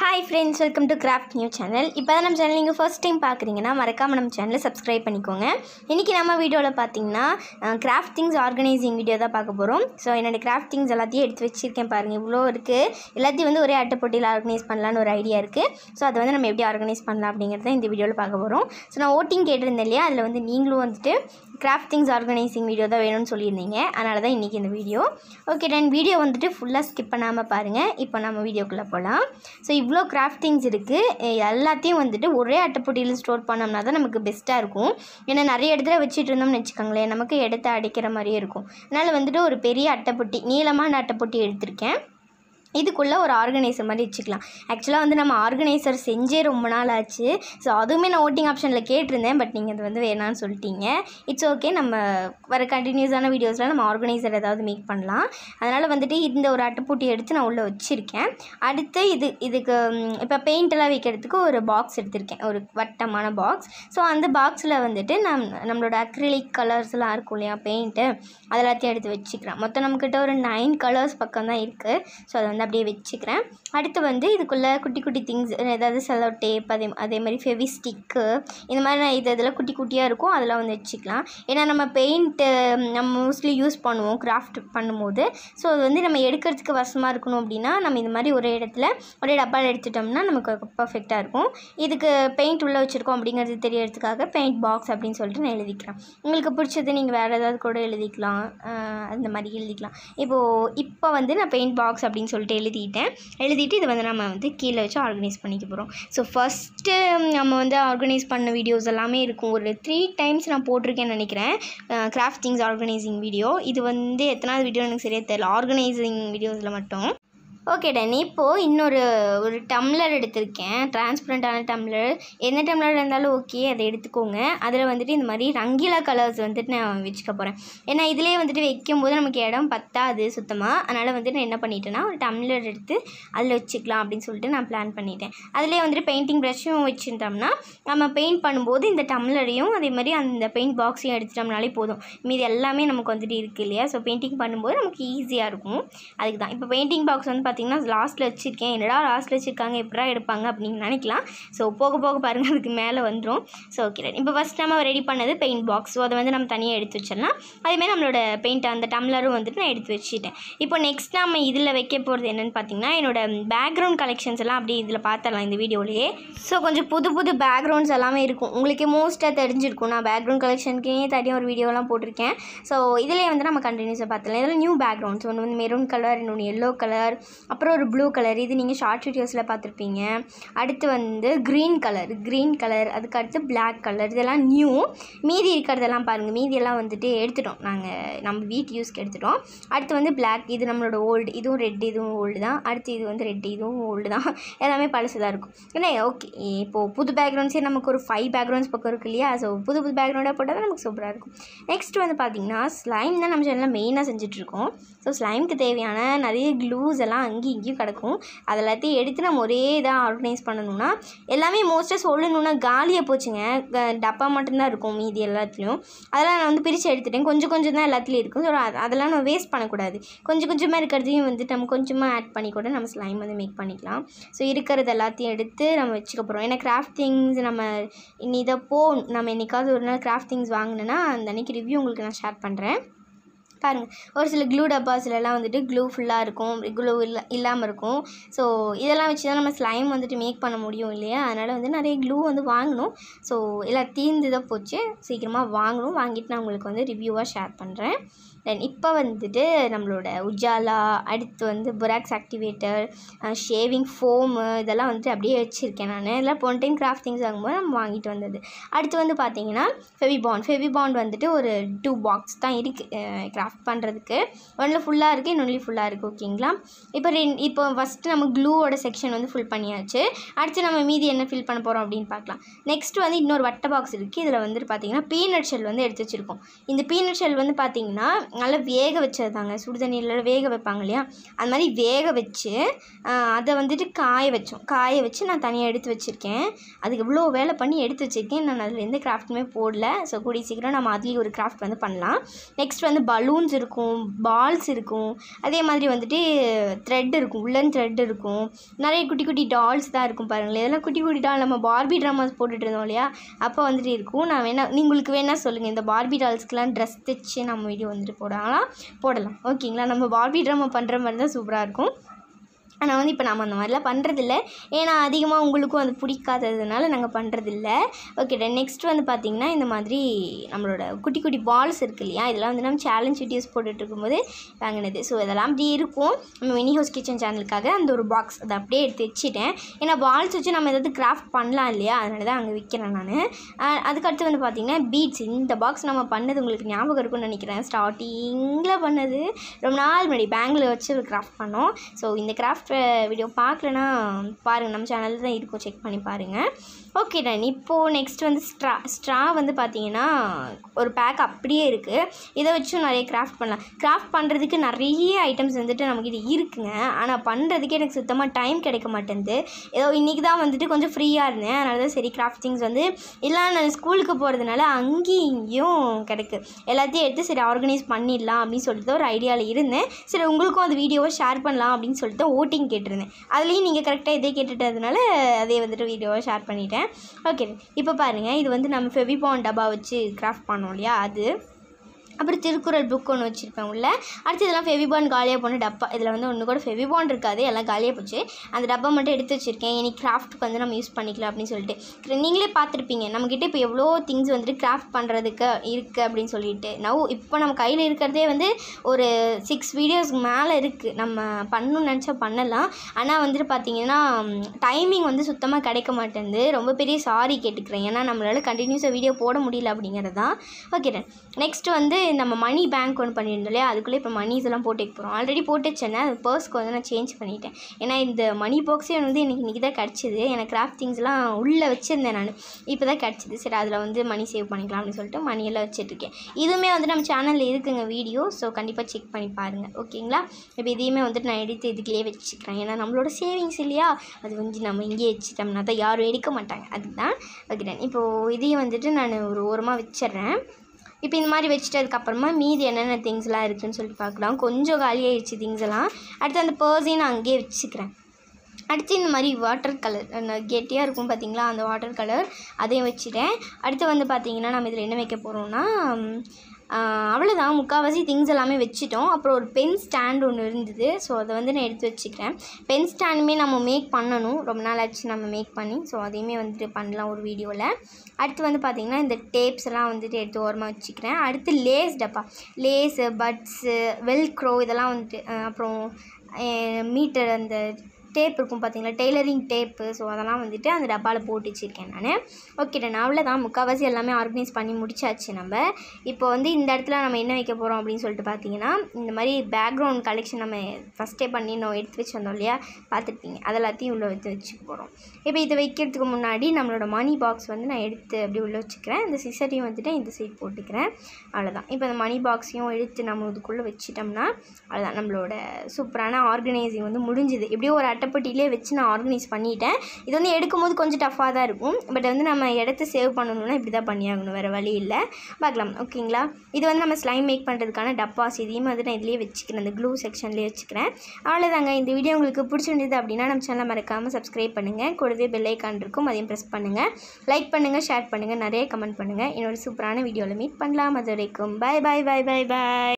hi friends welcome to craft new channel இப்போ தான் நம்ம சேனல் நீங்கள் ஃபர்ஸ்ட் டைம் பார்க்குறீங்கன்னா மறக்காமல் நம்ம சேனலை சப்ஸ்கிரைப் பண்ணிக்கோங்க இன்றைக்கி நம்ம வீடியோவில் பார்த்தீங்கன்னா கிராஃப்ட் திங்ஸ் ஆர்கனைசிங் வீடியோ தான் பார்க்க போகிறோம் ஸோ என்னோடய கிராஃப்ட் திங்ஸ் எல்லாத்தையும் எடுத்து வச்சுருக்கேன் பாருங்கள் இவ்வளோ இருக்குது எல்லாத்தையும் வந்து ஒரே அட்டைப்பொட்டியில் ஆர்கனைஸ் பண்ணலான்னு ஒரு ஐடியா இருக்குது ஸோ அதை வந்து நம்ம எப்படி ஆர்கனைஸ் பண்ணலாம் அப்படிங்கிறத இந்த வீடியோவில் பார்க்க போகிறோம் ஸோ நான் ஓட்டிங் கேட்டிருந்தேன் இல்லையா அதில் வந்து நீங்களும் வந்துட்டு கிராஃப்ட் திங்ஸ் ஆர்கனைசிங் வீடியோ தான் வேணும்னு சொல்லியிருந்தீங்க அதனால தான் இன்றைக்கி இந்த வீடியோ ஓகே தென் வீடியோ வந்துட்டு ஃபுல்லாக ஸ்கிப் பண்ணாமல் பாருங்கள் இப்போ நம்ம வீடியோக்குள்ளே போகலாம் ஸோ இவ்வளோ கிராஃப்ட் திங்ஸ் இருக்குது எல்லாத்தையும் வந்துட்டு ஒரே அட்டைப்பொட்டியில் ஸ்டோர் பண்ணோம்னா தான் நமக்கு பெஸ்ட்டாக இருக்கும் ஏன்னா நிறைய இடத்துல வச்சுட்டு இருந்தோம்னு வச்சுக்கோங்களேன் நமக்கு இடத்த அடைக்கிற மாதிரியே இருக்கும் அதனால் வந்துட்டு ஒரு பெரிய அட்டைப்பொட்டி நீளமான அட்டைப்பொட்டி எடுத்திருக்கேன் இதுக்குள்ளே ஒரு ஆர்கனைசர் மாதிரி வச்சுக்கலாம் ஆக்சுவலாக வந்து நம்ம ஆர்கனைசர் செஞ்சே ரொம்ப நாள் ஆச்சு ஸோ அதுவுமே நான் ஓட்டிங் ஆப்ஷனில் கேட்டிருந்தேன் பட் நீங்கள் அது வந்து வேணான்னு சொல்லிட்டீங்க இட்ஸ் ஓகே நம்ம வர கண்டினியூஸான வீடியோஸில் நம்ம ஆர்கனைசர் ஏதாவது மேக் பண்ணலாம் அதனால் வந்துட்டு இந்த ஒரு அட்டைப்பூட்டி எடுத்து நான் உள்ளே வச்சுருக்கேன் அடுத்து இது இதுக்கு இப்போ பெயிண்டெல்லாம் வைக்கிறதுக்கு ஒரு பாக்ஸ் எடுத்திருக்கேன் ஒரு வட்டமான பாக்ஸ் ஸோ அந்த பாக்ஸில் வந்துட்டு நம் நம்மளோட அக்ரிலிக் கலர்ஸ்லாம் இருக்கும் இல்லையா பெயிண்ட்டு அதெல்லாத்தையும் எடுத்து வச்சுக்கிறேன் மொத்தம் நம்மக்கிட்ட ஒரு நைன் கலர்ஸ் பக்கம் தான் இருக்குது ஸோ அதை வந்து அப்படியே வச்சுக்கிறேன் அடுத்து வந்து இதுக்குள்ளே குட்டி குட்டி திங்ஸ் ஏதாவது செலோ டேப் அதே அதே மாதிரி ஃபெவி ஸ்டிக்கு இந்த மாதிரி நான் இது இதில் குட்டி குட்டியாக இருக்கும் அதெல்லாம் வந்து வச்சுக்கலாம் ஏன்னா நம்ம பெயிண்ட்டு நம்ம மோஸ்ட்லி யூஸ் பண்ணுவோம் கிராஃப்ட் பண்ணும்போது ஸோ அது வந்து நம்ம எடுக்கிறதுக்கு வசமாக இருக்கணும் அப்படின்னா நம்ம இந்த மாதிரி ஒரே இடத்துல ஒரே டப்பாவில் எடுத்துட்டோம்னா நமக்கு பர்ஃபெக்டாக இருக்கும் இதுக்கு பெயிண்ட் உள்ளே வச்சுருக்கோம் அப்படிங்கிறது தெரியறதுக்காக பெயிண்ட் பாக்ஸ் அப்படின்னு சொல்லிட்டு நான் எழுதிக்கிறேன் உங்களுக்கு பிடிச்சது நீங்கள் வேறு ஏதாவது கூட எழுதிக்கலாம் ஆஹ் அந்த மாதிரி எழுதிக்கலாம் இப்போது இப்போ வந்து நான் பெயிண்ட் பாக்ஸ் அப்படின்னு சொல்லிட்டு எழுதிட்டேன் எழுதிட்டு இதை வந்து நம்ம வந்து கீழே வச்சு ஆர்கனைஸ் பண்ணிக்க போகிறோம் ஸோ ஃபஸ்ட்டு நம்ம வந்து ஆர்கனைஸ் பண்ண வீடியோஸ் எல்லாமே இருக்கும் ஒரு த்ரீ டைம்ஸ் நான் போட்டிருக்கேன்னு நினைக்கிறேன் கிராஃப்ட் திங்ஸ் ஆர்கனைசிங் வீடியோ இது வந்து எத்தனாவது வீடியோ எனக்கு சரியாக தெரியல ஆர்கனைசிங் வீடியோஸில் மட்டும் ஓகே டன் இப்போது இன்னொரு ஒரு டம்ளர் எடுத்திருக்கேன் டிரான்ஸ்பரண்ட்டான டம்ளர் எந்த டம்ளர் இருந்தாலும் ஓகே அதை எடுத்துக்கோங்க அதில் வந்துட்டு இந்த மாதிரி ரங்கிலா கலர்ஸ் வந்துட்டு நான் வச்சுக்க போகிறேன் ஏன்னா இதிலே வந்துட்டு வைக்கும்போது நமக்கு இடம் பத்தாது சுத்தமாக அதனால் வந்துட்டு நான் என்ன பண்ணிட்டேன்னா ஒரு டம்ளர் எடுத்து அதில் வச்சுக்கலாம் அப்படின்னு சொல்லிட்டு நான் பிளான் பண்ணிட்டேன் அதிலே வந்துட்டு பெயிண்டிங் ப்ரஷ்ஷும் வச்சுட்டோம்னா நம்ம பெயிண்ட் பண்ணும்போது இந்த டம்ளரையும் அதே மாதிரி அந்த பெயிண்ட் பாக்ஸையும் எடுத்துட்டோம்னாலே போதும் மீதி எல்லாமே நமக்கு வந்துட்டு இருக்குது இல்லையா ஸோ பெயிண்டிங் பண்ணும்போது நமக்கு ஈஸியாக இருக்கும் அதுக்கு தான் இப்போ பெயிண்டிங் பாக்ஸ் வந்து பார்த்திங்கன்னா லாஸ்ட்டில் வச்சுருக்கேன் என்னடா லாஸ்ட்டில் வச்சுருக்காங்க எப்படா எடுப்பாங்க அப்படின்னு நினைக்கலாம் ஸோ போக போக பாருங்கள் அதுக்கு மேலே வந்துடும் ஸோ ஓகே இப்போ ஃபஸ்ட் நம்ம ரெடி பண்ணது பெயிண்ட் பாக்ஸ் ஸோ அதை வந்து நம்ம தனியாக எடுத்து வச்சிடலாம் அதேமாதிரி நம்மளோட பெயிண்ட் அந்த டம்ளரும் வந்துட்டு நான் எடுத்து வச்சுட்டேன் இப்போ நெக்ஸ்ட் நம்ம இதில் வைக்க போகிறது என்னென்னு பார்த்தீங்கன்னா என்னோட பேக்ரவுண்ட் கலெக்ஷன்ஸ் எல்லாம் அப்படியே இதில் பார்த்துடலாம் இந்த வீடியோலேயே ஸோ கொஞ்சம் புது புது பேக்ரவுண்ட்ஸ் எல்லாமே இருக்கும் உங்களுக்கு மோஸ்ட்டாக தெரிஞ்சிருக்கும் நான் பேக்ரவுண்ட் கலெக்ஷனுக்கே தனியாக ஒரு வீடியோலாம் போட்டிருக்கேன் ஸோ இதிலே வந்து நம்ம கண்டினியூஸாக பார்த்துலாம் இதில் நியூ பேக்ரவுண்ட்ஸ் ஒன்று வந்து மெரூன் கலர் இன்னொன்று எல்லோ கலர் அப்புறம் ஒரு ப்ளூ கலர் இது நீங்கள் ஷார்ட் வீடியோஸில் பார்த்துருப்பீங்க அடுத்து வந்து க்ரீன் கலர் க்ரீன் கலர் அதுக்கு அடுத்து பிளாக் கலர் இதெல்லாம் நியூ மீதி இருக்கிறதெல்லாம் பாருங்கள் மீதியெல்லாம் வந்துட்டு எடுத்துட்டோம் நாங்கள் நம்ம வீட்டு யூஸ்க்கு எடுத்துட்டோம் அடுத்து வந்து பிளாக் இது நம்மளோட ஓல்டு இதுவும் ரெட் இதுவும் ஓல்டு தான் அடுத்து இது வந்து ரெட் இதுவும் ஓல்டு தான் எல்லாமே பழசு தான் இருக்கும் ஏன்னா ஓகே இப்போது புது பேக்ரவுண்ட்ஸே நமக்கு ஒரு ஃபைவ் பேக்ரவுண்ட்ஸ் பக்கம் இருக்கு இல்லையா ஸோ புது புது பேக்ரவுண்டாக போட்டால் தான் நமக்கு சூப்பராக இருக்கும் நெக்ஸ்ட் வந்து பார்த்திங்கன்னா ஸ்லைம் தான் நம்ம சேனலில் மெயினாக செஞ்சுட்ருக்கோம் ஸோ ஸ்லைமுக்கு தேவையான நிறைய க்ளூஸ் எல்லாம் அங்கேயும் இங்கேயும் கிடக்கும் அது எல்லாத்தையும் எடுத்து நம்ம ஒரே இதாக ஆர்கனைஸ் பண்ணணும்னா எல்லாமே மோஸ்ட்டாக சொல்லணுன்னா காலியாக போச்சுங்க க- டப்பா மட்டும்தான் இருக்கும் மீதி எல்லாத்துலேயும் அதெல்லாம் நான் வந்து பிரித்து எடுத்துட்டேன் கொஞ்சம் கொஞ்சம் தான் எல்லாத்துலேயும் இருக்கும் ஸோ அது- அதெல்லாம் நம்ம வேஸ்ட் பண்ணக்கூடாது கொஞ்சம் கொஞ்சமாக இருக்கிறதையும் வந்துட்டு நம்ம கொஞ்சமாக ஆட் பண்ணி கூட நம்ம ஸ்லைம் வந்து மேக் பண்ணிக்கலாம் ஸோ இருக்கிறது எல்லாத்தையும் எடுத்து நம்ம வச்சுக்க போகிறோம் ஏன்னா கிராஃப்ட் திங்ஸ் நம்ம இனி இதை போ நம்ம என்னைக்காவது ஒரு நாள் கிராஃப்ட் திங்ஸ் வாங்கினேன்னா அந்த அன்னைக்கு ரிவ்யூ உங்களுக்கு நான் ஷேர் பண்ணுறேன் பாருங்கள் ஒரு சில க்ளூ டப்பாஸ்லலாம் வந்துட்டு க்ளூ ஃபுல்லாக இருக்கும் க்ளூ இல்லை இல்லாமல் இருக்கும் ஸோ இதெல்லாம் வச்சு தான் நம்ம ஸ்லைம் வந்துட்டு மேக் பண்ண முடியும் இல்லையா அதனால் வந்து நிறைய க்ளூ வந்து வாங்கணும் ஸோ எல்லாம் தீர்ந்து தான் போச்சு சீக்கிரமாக வாங்கணும் வாங்கிட்டு நான் உங்களுக்கு வந்து ரிவ்யூவாக ஷேர் பண்ணுறேன் தென் இப்போ வந்துட்டு நம்மளோட உஜாலா அடுத்து வந்து புராக்ஸ் ஆக்டிவேட்டர் ஷேவிங் ஃபோமு இதெல்லாம் வந்துட்டு அப்படியே வச்சுருக்கேன் நான் இதெல்லாம் போன டைம் கிராஃப்ட் திங்ஸ் வாங்கும்போது நம்ம வாங்கிட்டு வந்தது அடுத்து வந்து பார்த்தீங்கன்னா ஃபெவிபாண்ட் ஃபெவிபாண்ட் வந்துட்டு ஒரு டூ பாக்ஸ் தான் இருக்குது கிராஃப்ட் பண்ணுறதுக்கு ஒன்றில் ஃபுல்லாக இருக்குது இன்னொன்று ஃபுல்லாக இருக்குது ஓகேங்களா இப்போ ரெண்டு இப்போ ஃபஸ்ட்டு நம்ம க்ளூவோட செக்ஷன் வந்து ஃபுல் பண்ணியாச்சு அடுத்து நம்ம மீதி என்ன ஃபில் பண்ண போகிறோம் அப்படின்னு பார்க்கலாம் நெக்ஸ்ட் வந்து இன்னொரு வட்ட பாக்ஸ் இருக்குது இதில் வந்துட்டு பார்த்தீங்கன்னா பீனட் ஷெல் வந்து எடுத்து வச்சுருக்கோம் இந்த பீனட் ஷெல் வந்து பார்த்தீங்கன்னா நல்லா வேக வச்சது தாங்க சுடு தண்ணியில் வேக வைப்பாங்க இல்லையா அது மாதிரி வேக வச்சு ஆஹ், அதை வந்துட்டு காய வச்சோம் காய வச்சு நான் தனியாக எடுத்து வச்சுருக்கேன் அதுக்கு இவ்வளோ வேலை பண்ணி எடுத்து வச்சுருக்கேன் நான் அதில் எந்த கிராஃப்ட்டுமே போடல ஸோ கூடிய சீக்கிரம் நம்ம அதுலேயும் ஒரு கிராஃப்ட் வந்து பண்ணலாம் நெக்ஸ்ட் வந்து பலூன்ஸ் இருக்கும் பால்ஸ் இருக்கும் அதே மாதிரி வந்துட்டு த்ரெட் இருக்கும் உள்ளன் த்ரெட் இருக்கும் நிறைய குட்டி குட்டி டால்ஸ் தான் இருக்கும் பாருங்களேன் இதெல்லாம் குட்டி குட்டி டால் நம்ம பார்பி ட்ராமாஸ் போட்டுட்டு இருந்தோம் இல்லையா அப்போ வந்துட்டு இருக்கும் நான் வேணா உங்களுக்கு வேணால் சொல்லுங்கள் இந்த பார்பி டால்ஸ்க்கெலாம் ட்ரெஸ் தைச்சு நம்ம வீடியோ வந்துட்டு போடலாம் போடலாம் ஓகேங்களா நம்ம பார்பி ட்ராமா பண்ணுற மாதிரி தான் சூப்பராக இருக்கும் ஆனால் வந்து இப்போ நம்ம அந்த மாதிரிலாம் பண்ணுறதில்ல ஏன்னா அதிகமாக உங்களுக்கும் அது பிடிக்காததுனால நாங்கள் பண்ணுறதில்ல ஓகே நெக்ஸ்ட் வந்து பார்த்திங்கன்னா இந்த மாதிரி நம்மளோட குட்டி குட்டி பால்ஸ் இருக்கு இல்லையா இதெல்லாம் வந்து நம்ம சேலஞ்ச் வீடியோஸ் போட்டுட்டு இருக்கும்போது வாங்கினது ஸோ இதெல்லாம் அப்படி இருக்கும் நம்ம மினி ஹவுஸ் கிச்சன் சேனலுக்காக அந்த ஒரு பாக்ஸ் அதை அப்படியே எடுத்து வச்சுட்டேன் ஏன்னா பால்ஸ் வச்சு நம்ம ஏதாவது கிராஃப்ட் பண்ணலாம் இல்லையா அதனால தான் அங்கே விற்கிறேன் நான் அதுக்கடுத்து வந்து பார்த்திங்கன்னா பீட்ஸ் இந்த பாக்ஸ் நம்ம பண்ணது உங்களுக்கு ஞாபகம் இருக்கும்னு நினைக்கிறேன் ஸ்டார்டிங்கில் பண்ணது ரொம்ப நாள் முன்னாடி பேங்கில் வச்சு ஒரு கிராஃப்ட் பண்ணோம் ஸோ இந்த கிராஃப்ட் வீடியோ பார்க்கலனா பாருங்கள் நம்ம சேனலில் தான் இருக்கும் செக் பண்ணி பாருங்கள் ஓகே டன் இப்போது நெக்ஸ்ட் வந்து ஸ்ட்ரா ஸ்ட்ரா வந்து பார்த்தீங்கன்னா ஒரு பேக் அப்படியே இருக்குது இதை வச்சும் நிறைய கிராஃப்ட் பண்ணலாம் கிராஃப்ட் பண்ணுறதுக்கு நிறைய ஐட்டம்ஸ் வந்துட்டு நம்மக்கிட்ட இருக்குங்க ஆனால் பண்ணுறதுக்கே எனக்கு சுத்தமாக டைம் கிடைக்க மாட்டேங்குது ஏதோ இன்றைக்கி தான் வந்துட்டு கொஞ்சம் ஃப்ரீயாக இருந்தேன் அதனால தான் சரி கிராஃப்ட் திங்ஸ் வந்து இல்லை நான் ஸ்கூலுக்கு போகிறதுனால அங்கேயும் இங்கேயும் கிடைக்கு எல்லாத்தையும் எடுத்து சரி ஆர்கனைஸ் பண்ணிடலாம் அப்படின்னு சொல்லிட்டு ஒரு ஐடியாவில் இருந்தேன் சரி உங்களுக்கும் அந்த வீடியோவை ஷேர் பண்ணலாம் அப்படின்னு சொல்லிட்டு ஓட்டிங் கேட்டிருந்தேன் அதுலேயும் நீங்கள் கரெக்டாக இதே கேட்டுட்டதுனால அதே வந்துட்டு வீடியோவை ஷேர் பண்ணிட்டேன் ஓகே இப்போ பாருங்கள் இது வந்து நம்ம ஃபெவிபான் டப்பா வச்சு கிராஃப்ட் பண்ணோம் இல்லையா அது அப்புறம் திருக்குறள் புக் ஒன்று வச்சுருப்பேன் உள்ள அடுத்து இதெல்லாம் ஃபெவிபான் காலியாக போன டப்பா இதில் வந்து ஒன்று கூட ஃபெவிபான் இருக்காது எல்லாம் காலியாக போச்சு அந்த டப்பா மட்டும் எடுத்து வச்சுருக்கேன் இனி கிராஃப்ட்டுக்கு வந்து நம்ம யூஸ் பண்ணிக்கலாம் அப்படின்னு சொல்லிட்டு நீங்களே பார்த்துருப்பீங்க நம்மக்கிட்ட இப்போ எவ்வளோ திங்ஸ் வந்துட்டு கிராஃப்ட் பண்ணுறதுக்கு இருக்குது அப்படின்னு சொல்லிட்டு நவ் இப்போ நம்ம கையில் இருக்கிறதே வந்து ஒரு சிக்ஸ் வீடியோஸ்க்கு மேலே இருக்குது நம்ம பண்ணணும்னு நினச்சா பண்ணலாம் ஆனால் வந்துட்டு பார்த்தீங்கன்னா டைமிங் வந்து சுத்தமாக கிடைக்க மாட்டேங்குது ரொம்ப பெரிய சாரி கேட்டுக்கிறேன் ஏன்னா நம்மளால கண்டினியூஸாக வீடியோ போட முடியல அப்படிங்கிறது தான் ஓகே நெக்ஸ்ட் வந்து நம்ம மணி பேங்க் ஒன்று பண்ணியிருந்தோம் இல்லையா அதுக்குள்ளே இப்போ மணிஸ் எல்லாம் போட்டு வைக்க போகிறோம் ஆல்ரெடி போட்டு வச்சேன் அது பர்ஸ்க்கு வந்து நான் சேஞ்ச் பண்ணிட்டேன் ஏன்னா இந்த மணி பாக்ஸே வந்து எனக்கு இன்றைக்கி தான் கிடச்சிது எனக்கு கிராஃப்ட் திங்ஸ்லாம் உள்ளே வச்சுருந்தேன் நான் இப்போ தான் கிடச்சிது சரி அதில் வந்து மணி சேவ் பண்ணிக்கலாம் அப்படின்னு சொல்லிட்டு மணியெல்லாம் வச்சுட்ருக்கேன் இதுவுமே வந்து நம்ம சேனலில் இருக்குங்க வீடியோ ஸோ கண்டிப்பாக செக் பண்ணி பாருங்கள் ஓகேங்களா இப்போ இதையுமே வந்துட்டு நான் எடுத்து இதுக்குள்ளேயே வச்சுக்கிறேன் ஏன்னா நம்மளோட சேவிங்ஸ் இல்லையா அது வந்து நம்ம இங்கேயே வச்சுட்டோம்னா தான் யாரும் எடுக்க மாட்டாங்க அதுதான் வைக்கிறேன் இப்போது இதையும் வந்துட்டு நான் ஒரு ஓரமாக வச்சிடுறேன் இப்போ இந்த மாதிரி வச்சுட்டதுக்கப்புறமா மீதி என்னென்ன திங்ஸ்லாம் இருக்குதுன்னு சொல்லிட்டு பார்க்கலாம் கொஞ்சம் காலியாகிடுச்சு திங்ஸ் எல்லாம் அடுத்து அந்த பர்ஸையும் நான் அங்கேயே வச்சுக்கிறேன் அடுத்து இந்த மாதிரி வாட்டர் கலர் அந்த கெட்டியாக இருக்கும் பார்த்தீங்களா அந்த வாட்டர் கலர் அதையும் வச்சுட்டேன் அடுத்து வந்து பார்த்தீங்கன்னா நம்ம இதில் என்ன வைக்க போகிறோம்னா அவ்வளோதான் முக்கால்வாசி திங்ஸ் எல்லாமே வச்சுட்டோம் அப்புறம் ஒரு பென் ஸ்டாண்ட் ஒன்று இருந்தது ஸோ அதை வந்து நான் எடுத்து வச்சுக்கிறேன் பென் ஸ்டாண்டுமே நம்ம மேக் பண்ணணும் ரொம்ப நாள் ஆச்சு நம்ம மேக் பண்ணி ஸோ அதையுமே வந்துட்டு பண்ணலாம் ஒரு வீடியோவில் அடுத்து வந்து பார்த்திங்கன்னா இந்த டேப்ஸ் எல்லாம் வந்துட்டு எடுத்து ஓரமாக வச்சுக்கிறேன் அடுத்து லேஸ் டப்பா லேஸு பட்ஸு வெல்க்ரோ இதெல்லாம் வந்துட்டு அஹ் அப்புறம் மீட்டர் அந்த டேப் இருக்கும் பார்த்தீங்களா டெய்லரிங் டேப்பு ஸோ அதெல்லாம் வந்துட்டு அந்த டப்பாவில் போட்டு வச்சுருக்கேன் நான் ஓகே நான் அவ்வளோதான் முக்கால்வாசி எல்லாமே ஆர்கனைஸ் பண்ணி முடிச்சாச்சு நம்ம இப்போ வந்து இந்த இடத்துல நம்ம என்ன வைக்க போகிறோம் அப்படின்னு சொல்லிட்டு பார்த்தீங்கன்னா இந்த மாதிரி பேக்ரவுண்ட் கலெக்ஷன் நம்ம ஃபஸ்ட்டே பண்ணி நம்ம எடுத்து வச்சிருந்தோம் இல்லையா பார்த்துருப்பீங்க அது எல்லாத்தையும் உள்ளே எடுத்து வச்சுக்க போகிறோம் இப்போ இதை வைக்கிறதுக்கு முன்னாடி நம்மளோட மணி பாக்ஸ் வந்து நான் எடுத்து அப்படி உள்ளே வச்சுக்கிறேன் இந்த சிசரையும் வந்துட்டு இந்த சைட் போட்டுக்கிறேன் அவ்வளோதான் இப்போ இந்த மணி பாக்ஸையும் எடுத்து நம்ம இதுக்குள்ளே வச்சிட்டோம்னா அவ்வளோதான் நம்மளோட சூப்பரான ஆர்கனைசிங் வந்து முடிஞ்சுது எப்படியோ ஒரு அட்டைப்பட்டியிலே வச்சு நான் ஆர்கனைஸ் பண்ணிட்டேன் இது வந்து எடுக்கும்போது கொஞ்சம் டஃப்பாக தான் இருக்கும் பட் வந்து நம்ம இடத்த சேவ் பண்ணணும்னா இப்படி தான் பண்ணியாகணும் வேறு வழி இல்லை பார்க்கலாம் ஓகேங்களா இது வந்து நம்ம ஸ்லைம் மேக் பண்ணுறதுக்கான டப்பாஸ் இதையும் வந்து நான் இதுலேயே வச்சுக்கிறேன் அந்த க்ளூ செக்ஷன்லேயே வச்சுக்கிறேன் அவ்வளோதாங்க இந்த வீடியோ உங்களுக்கு பிடிச்சிருந்தது அப்படின்னா நம்ம சேனலை மறக்காமல் சப்ஸ்கிரைப் பண்ணுங்கள் கூடவே பெல் ஐக்கான் இருக்கும் அதையும் ப்ரெஸ் பண்ணுங்கள் லைக் பண்ணுங்கள் ஷேர் பண்ணுங்கள் நிறைய கமெண்ட் பண்ணுங்கள் இன்னொரு சூப்பரான வீடியோவில் மீட் பண்ணலாம் அது வரைக்கும் bye bye bye bye by